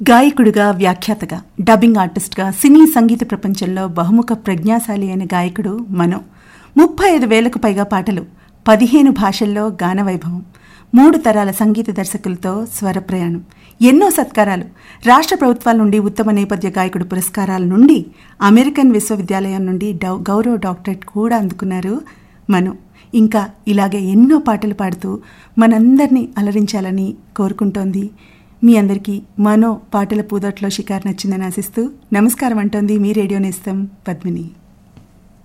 గాయకుడిగా వ్యాఖ్యాతగా dubbing ఆర్టిస్ట్గా సినీ సంగీత ప్రపంచంలో బహుముఖ ప్రజ్ఞాశాలి అయిన గాయకుడు మనో ముప్పై ఐదు వేలకు పైగా పాటలు పదిహేను భాషల్లో గాన వైభవం మూడు తరాల సంగీత దర్శకులతో స్వర ప్రయాణం ఎన్నో సత్కారాలు రాష్ట్ర ప్రభుత్వాల నుండి ఉత్తమ నేపథ్య గాయకుడు పురస్కారాల నుండి అమెరికన్ విశ్వవిద్యాలయం నుండి డౌ గౌరవ డాక్టరేట్ కూడా అందుకున్నారు మను ఇంకా ఇలాగే ఎన్నో పాటలు పాడుతూ మనందరినీ అలరించాలని కోరుకుంటోంది మీ అందరికీ మనో పాటల పూదట్లో షికారు నచ్చిందని ఆశిస్తూ నమస్కారం అంటోంది మీ రేడియో నేస్తం పద్మిని